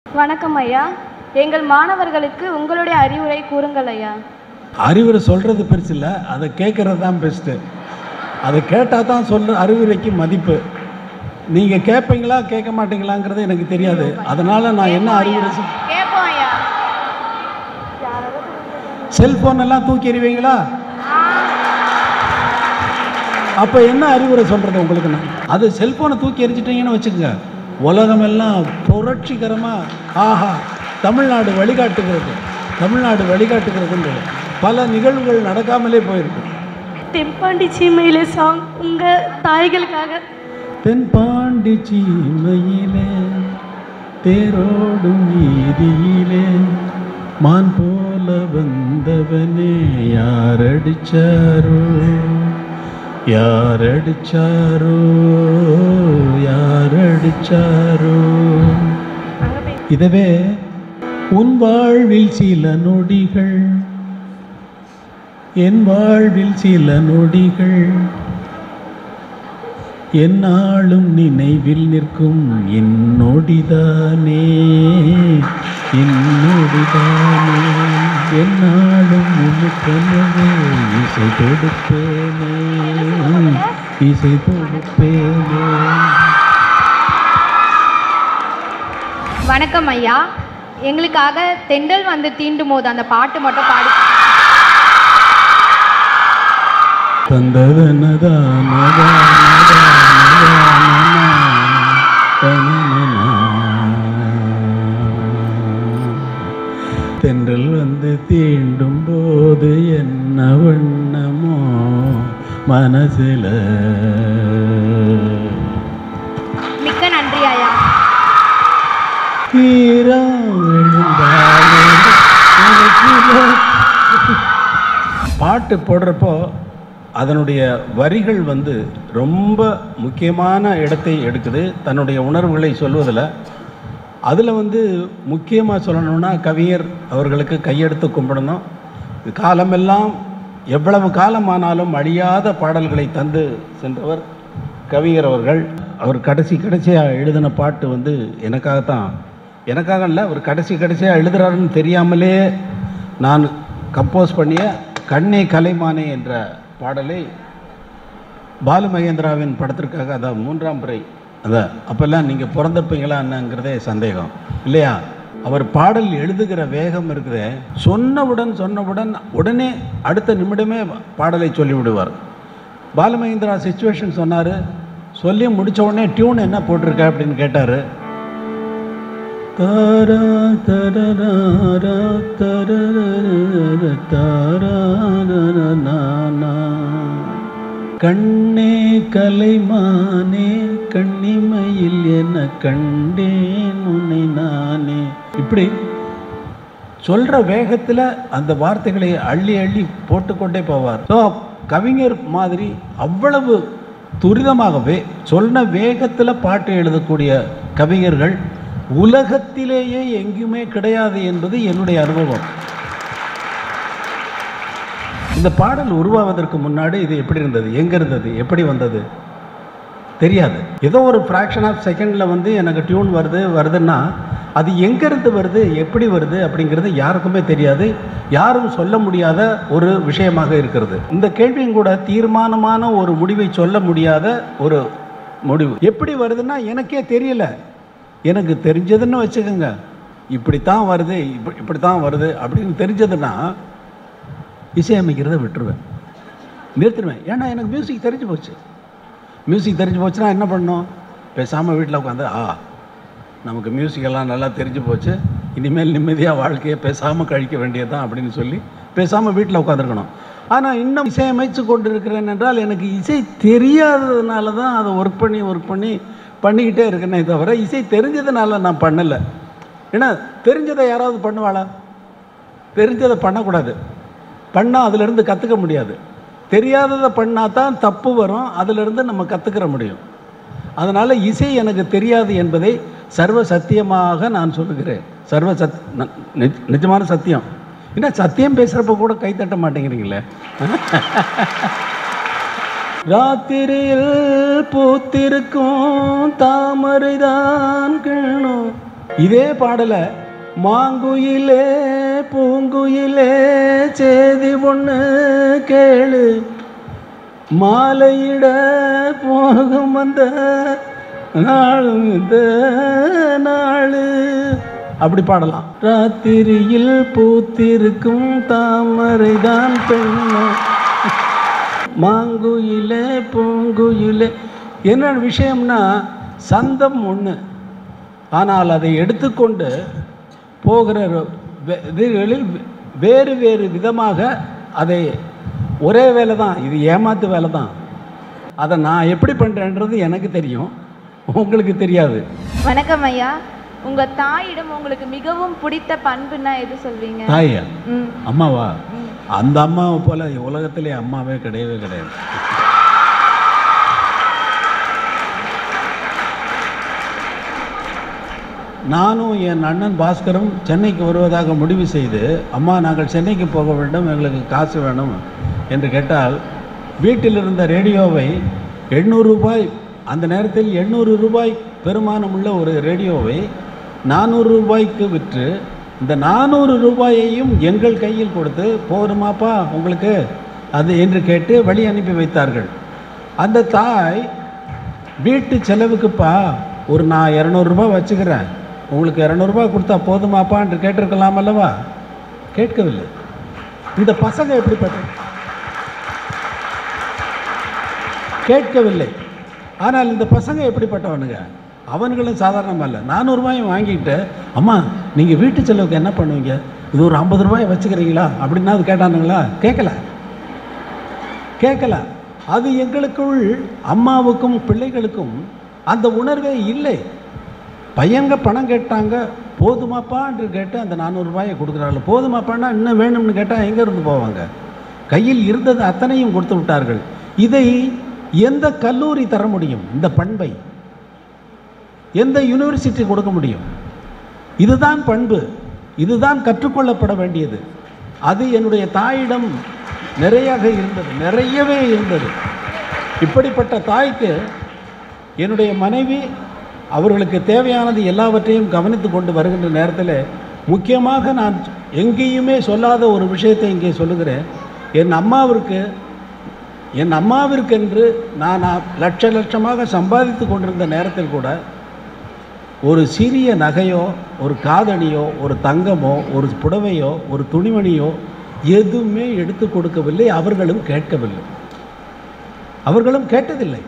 வணக்கம் ஐயா எங்கள் மாணவர்களுக்கு உங்களுடைய அறிவுரை கூறுங்கள் ஐயா அறிவுரை சொல்கிறது பெருசு இல்லை அதை கேட்குறது தான் பெஸ்ட்டு அதை கேட்டால் தான் சொல்ற அறிவுரைக்கு மதிப்பு நீங்கள் கேட்பீங்களா கேட்க மாட்டீங்களாங்கிறது எனக்கு தெரியாது அதனால் நான் என்ன அறிவுரை சொல் கேட்போம் ஐயா செல்ஃபோன் எல்லாம் தூக்கி எறிவீங்களா அப்போ என்ன அறிவுரை சொல்கிறது உங்களுக்கு நான் அது செல்ஃபோனை தூக்கி எரிச்சிட்டீங்கன்னு வச்சுக்கோங்க உலகமெல்லாம் புரட்சிகரமாக ஆஹா தமிழ்நாடு வழிகாட்டுகிறது தமிழ்நாடு வழிகாட்டுகிறதுன்றது பல நிகழ்வுகள் நடக்காமலே போயிருக்கு தெம்பாண்டி சீமையிலே சாங் உங்கள் தாய்களுக்காக தென்பாண்டி சீமையிலே தேரோடும் வீதியிலே மான் போல வந்தவனே யாரடிச்சாரோ யாரடிச்சாரோ யாரடிச்சாரோ அங்கே போய் இதவே உன் வாழ்வில் சில நொடிகள் என் வாழ்வில் சில நொடிகள் என்னாலும் நினைவில் நிற்கும் என்னொடிதானே என்னொடிதானே என்னாலும் உனக்கெனவே இசை தொடுப்பேனே இசை தொடுப்பேனே வணக்கம் ஐயா எங்களுக்காக தெண்டல் வந்து தீண்டும் போது அந்த பாட்டு மட்டும் பாடி தென்றல் வந்து தீண்டும் போது என்ன வண்ணமோ மனசுல மிக்க நன்றி ஐயா ஈரம் விழுந்தாலே உனக்குள்ள பாட்டு போடுறப்போ அதனுடைய வரிகள் வந்து ரொம்ப முக்கியமான இடத்தை எடுக்குது தன்னுடைய உணர்வுகளை சொல்வதில் அதில் வந்து முக்கியமாக சொல்லணும்னா கவிஞர் அவர்களுக்கு கையெடுத்து கும்பிடணும் இது காலமெல்லாம் எவ்வளவு காலமானாலும் அழியாத பாடல்களை தந்து சென்றவர் கவிஞர் அவர்கள் அவர் கடைசி கடைசியாக எழுதின பாட்டு வந்து எனக்காகத்தான் எனக்காக இல்லை அவர் கடைசி கடைசியாக எழுதுறாருன்னு தெரியாமலே நான் கம்போஸ் பண்ணிய கண்ணே கலைமானே என்ற பாடலை பாலு மகேந்திராவின் படத்திற்காக அதான் மூன்றாம் பிறை அதான் அப்போல்லாம் நீங்கள் பிறந்திருப்பீங்களா என்னங்கிறதே சந்தேகம் இல்லையா அவர் பாடல் எழுதுகிற வேகம் இருக்குதே சொன்னவுடன் சொன்னவுடன் உடனே அடுத்த நிமிடமே பாடலை சொல்லிவிடுவார் பாலு மகேந்திரா சுச்சுவேஷன் சொன்னார் சொல்லி முடிச்ச உடனே டியூன் என்ன போட்டிருக்க அப்படின்னு கேட்டார் தாரா தரரா தரரர தாரா கண்ணே கலைமானே கண்ணிமையில் என கண்டேன் உன்னை நானே இப்படி சொல்ற வேகத்தில் அந்த வார்த்தைகளை அள்ளி அள்ளி போட்டுக்கொண்டே போவார் ஸோ கவிஞர் மாதிரி அவ்வளவு துரிதமாகவே சொன்ன வேகத்தில் பாட்டு எழுதக்கூடிய கவிஞர்கள் உலகத்திலேயே எங்கேயுமே கிடையாது என்பது என்னுடைய அனுபவம் இந்த பாடல் உருவாவதற்கு முன்னாடி இது எப்படி இருந்தது எங்கே இருந்தது எப்படி வந்தது தெரியாது ஏதோ ஒரு ஃப்ராக்ஷன் ஆஃப் செகண்டில் வந்து எனக்கு டியூன் வருது வருதுன்னா அது எங்கேருந்து வருது எப்படி வருது அப்படிங்கிறது யாருக்குமே தெரியாது யாரும் சொல்ல முடியாத ஒரு விஷயமாக இருக்கிறது இந்த கேள்வியும் கூட தீர்மானமான ஒரு முடிவை சொல்ல முடியாத ஒரு முடிவு எப்படி வருதுன்னா எனக்கே தெரியல எனக்கு தெரிஞ்சதுன்னு வச்சுக்கோங்க இப்படித்தான் வருது இப்படி இப்படித்தான் வருது அப்படின்னு தெரிஞ்சதுன்னா இசையமைக்கிறத விட்டுருவேன் நிறுத்திடுவேன் ஏன்னா எனக்கு மியூசிக் தெரிஞ்சு போச்சு மியூசிக் தெரிஞ்சு போச்சுன்னா என்ன பண்ணணும் பேசாமல் வீட்டில் உட்காந்து ஆ நமக்கு மியூசிக் எல்லாம் நல்லா தெரிஞ்சு போச்சு இனிமேல் நிம்மதியாக வாழ்க்கையை பேசாமல் கழிக்க வேண்டியதுதான் அப்படின்னு சொல்லி பேசாமல் வீட்டில் உட்காந்துருக்கணும் ஆனால் இன்னும் இசையமைச்சு கொண்டு இருக்கிறேன் என்றால் எனக்கு இசை தெரியாததுனால தான் அதை ஒர்க் பண்ணி ஒர்க் பண்ணி பண்ணிக்கிட்டே இருக்கேனே தவிர இசை தெரிஞ்சதுனால நான் பண்ணலை ஏன்னா தெரிஞ்சதை யாராவது பண்ணுவாளா தெரிஞ்சதை பண்ணக்கூடாது பண்ணால் அதிலிருந்து கற்றுக்க முடியாது தெரியாததை பண்ணால் தான் தப்பு வரும் அதிலிருந்து நம்ம கற்றுக்கிற முடியும் அதனால் இசை எனக்கு தெரியாது என்பதை சர்வ சத்தியமாக நான் சொல்லுகிறேன் சர்வ சத் ந- நிஜ- நிஜமான சத்தியம் என்ன சத்தியம் பேசுகிறப்ப கூட கை தட்ட மாட்டேங்கிறீங்களே ராத்திரியில் பூத்திருக்கும் தாமரைதான் கிழணும் இதே பாடலை மாங்குயிலே பூங்குயிலே சேதி ஒன்று கேளு மாலையிட போகும் வந்த நாளும் இந்த நாளு அப்படி பாடலாம் ராத்திரியில் பூத்திருக்கும் தாமரை தான் பெண்ணு மாங்குயிலே பூங்குயிலே என்ன விஷயம்னா சந்தம் ஒன்று ஆனால் அதை எடுத்துக்கொண்டு போகிற வே- இதுகளில் வேறு வேறு விதமாக அதை ஒரே வேலை தான் இது ஏமாத்து வேலை தான் அதை நான் எப்படி பண்ணுறேன்றது எனக்கு தெரியும் உங்களுக்கு தெரியாது வணக்கம் ஐயா உங்க தாயிடம் உங்களுக்கு மிகவும் பிடித்த பண்புன்னா எது சொல்வீங்க தாயா ம் அம்மாவா அந்த அம்மாவை போல உலகத்திலே அம்மாவே கிடையவே கிடையாது நானும் என் அண்ணன் பாஸ்கரும் சென்னைக்கு வருவதாக முடிவு செய்து அம்மா நாங்கள் சென்னைக்கு போக வேண்டும் எங்களுக்கு காசு வேணும் என்று கேட்டால் வீட்டில் இருந்த ரேடியோவை எண்ணூறு ரூபாய் அந்த நேரத்தில் எண்ணூறு ரூபாய் பெருமானம் உள்ள ஒரு ரேடியோவை நானூறு ரூபாய்க்கு விற்று இந்த நானூறு ரூபாயையும் எங்கள் கையில் கொடுத்து போதுமாப்பா உங்களுக்கு அது என்று கேட்டு வழி அனுப்பி வைத்தார்கள் அந்த தாய் வீட்டு செலவுக்குப்பா ஒரு நான் இரநூறுபா வச்சுக்கிறேன் உங்களுக்கு இரநூறுபா கொடுத்தா போதுமாப்பா என்று கேட்டிருக்கலாம் அல்லவா கேட்கவில்லை இந்த பசங்க எப்படிப்பட்ட கேட்கவில்லை ஆனால் இந்த பசங்க எப்படிப்பட்டவனுங்க அவன்களும் சாதாரணமாக இல்லை நானூறுபாயும் வாங்கிட்டு அம்மா நீங்கள் வீட்டு செலவுக்கு என்ன பண்ணுவீங்க இது ஒரு ஐம்பது ரூபாய் வச்சுக்கிறீங்களா அப்படின்னா அது கேட்டானுங்களா கேட்கல கேட்கல அது எங்களுக்குள் அம்மாவுக்கும் பிள்ளைகளுக்கும் அந்த உணர்வே இல்லை பையங்க பணம் கேட்டாங்க போதுமாப்பா என்று கேட்டு அந்த நானூறுரூபாயை கொடுக்குறாங்க போதுமாப்பான்னா இன்னும் வேணும்னு கேட்டால் எங்கேருந்து போவாங்க கையில் இருந்தது அத்தனையும் கொடுத்து விட்டார்கள் இதை எந்த கல்லூரி தர முடியும் இந்த பண்பை எந்த யூனிவர்சிட்டி கொடுக்க முடியும் இதுதான் பண்பு இதுதான் கற்றுக்கொள்ளப்பட வேண்டியது அது என்னுடைய தாயிடம் நிறையாக இருந்தது நிறையவே இருந்தது இப்படிப்பட்ட தாய்க்கு என்னுடைய மனைவி அவர்களுக்கு தேவையானது எல்லாவற்றையும் கவனித்து கொண்டு வருகின்ற நேரத்தில் முக்கியமாக நான் எங்கேயுமே சொல்லாத ஒரு விஷயத்தை இங்கே சொல்லுகிறேன் என் அம்மாவிற்கு என் அம்மாவிற்கென்று நான் லட்ச லட்சமாக சம்பாதித்து கொண்டிருந்த நேரத்தில் கூட ஒரு சிறிய நகையோ ஒரு காதணியோ ஒரு தங்கமோ ஒரு புடவையோ ஒரு துணிமணியோ எதுவுமே எடுத்து கொடுக்கவில்லை அவர்களும் கேட்கவில்லை அவர்களும் கேட்டதில்லை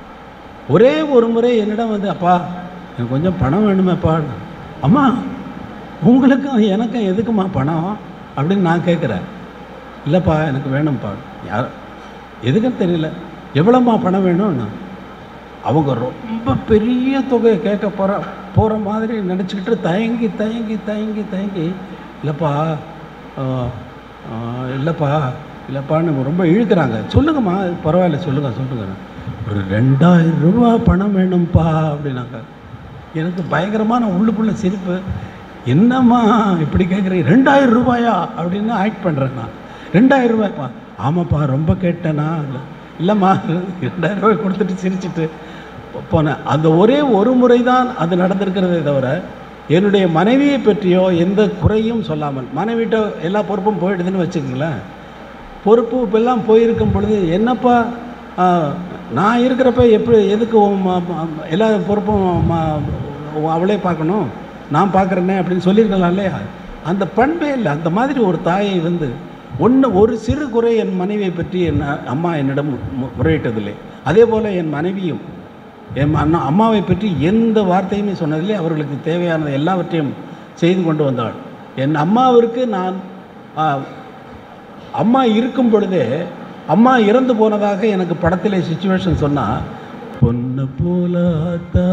ஒரே ஒரு முறை என்னிடம் வந்து அப்பா எனக்கு கொஞ்சம் பணம் வேணுமேப்பா அம்மா உங்களுக்கும் எனக்கும் எதுக்குமா பணம் அப்படின்னு நான் கேட்குறேன் இல்லைப்பா எனக்கு வேணும்ப்பா யார் எதுக்குன்னு தெரியல எவ்வளோம்மா பணம் வேணும்னு அவங்க ரொம்ப பெரிய தொகையை கேட்க போகிற போகிற மாதிரி நினச்சிக்கிட்டு தயங்கி தயங்கி தயங்கி தயங்கி இல்லைப்பா ஆ, ஆ, இல்லைப்பா இல்லைப்பான்னு ரொம்ப இழுக்கிறாங்க சொல்லுங்கம்மா பரவாயில்ல சொல்லுங்க சொல்லுங்க ஒரு ரெண்டாயிரம் ரூபா பணம் வேணும்ப்பா அப்படின்னாங்க எனக்கு பயங்கரமான உள்ளுக்குள்ள சிரிப்பு என்னம்மா இப்படி கேட்குறீங்க ரெண்டாயிரம் ரூபாயா அப்படின்னு ஆக்ட் பண்ணுறேன் நான் ரெண்டாயிரம் ரூபாய்ப்பா ஆமாப்பா ரொம்ப கேட்டேனா இல்லை இல்லைம்மா ரெண்டாயிரம் ரூபாய் கொடுத்துட்டு சிரிச்சிட்டு போனேன் அந்த ஒரே ஒரு முறை தான் அது நடந்திருக்கிறதே தவிர என்னுடைய மனைவியை பற்றியோ எந்த குறையும் சொல்லாமல் மனைவிட்ட எல்லா பொறுப்பும் போயிடுதுன்னு வச்சுக்கோங்களேன் பொறுப்பு இப்பெல்லாம் போயிருக்கும் பொழுது என்னப்பா ஆ, நான் இருக்கிறப்ப எப்படி எதுக்கு உன் ம- ம- எல்லா பொறுப்பும் ம- அவளே பார்க்கணும் நான் பார்க்குறேனே அப்படின்னு சொல்லியிருக்கலாம் இல்லையா அந்த பண்பே இல்லை அந்த மாதிரி ஒரு தாயை வந்து ஒன்று ஒரு சிறு குறை என் மனைவியை பற்றி என் அம்மா என்னிடம் மு- முறையிட்டதில்லை அதே போல் என் மனைவியும் என் அண்ணா அம்மாவை பற்றி எந்த வார்த்தையுமே சொன்னதில்லை அவர்களுக்கு தேவையானது எல்லாவற்றையும் செய்து கொண்டு வந்தாள் என் அம்மாவிற்கு நான் ஆ, அம்மா இருக்கும் பொழுதே அம்மா இறந்து போனதாக எனக்கு படத்திலே சுச்சுவேஷன் சொன்னால் பொண்ணு போல ஆத்தா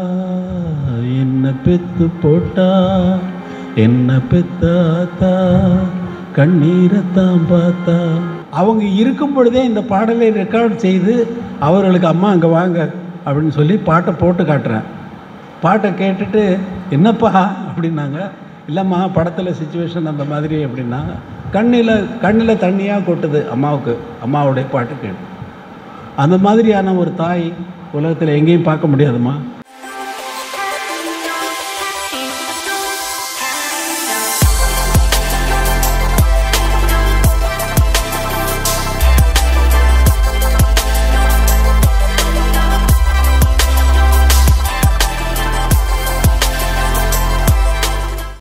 என்ன பெத்து போட்டா என்ன பெத்தாத்தா கண்ணீரைத்தான் பார்த்தா அவங்க இருக்கும் பொழுதே இந்த பாடலை ரெக்கார்ட் செய்து அவர்களுக்கு அம்மா அங்கே வாங்க அப்படின்னு சொல்லி பாட்டை போட்டு காட்டுறேன் பாட்டை கேட்டுட்டு என்னப்பா அப்படின்னாங்க இல்லைம்மா படத்தில் சுச்சுவேஷன் அந்த மாதிரி அப்படின்னா கண்ணில் கண்ணில் தண்ணியாக கொட்டுது அம்மாவுக்கு அம்மாவுடைய பாட்டு கேட்டு அந்த மாதிரியான ஒரு தாய் உலகத்தில் எங்கேயும் பார்க்க முடியாதும்மா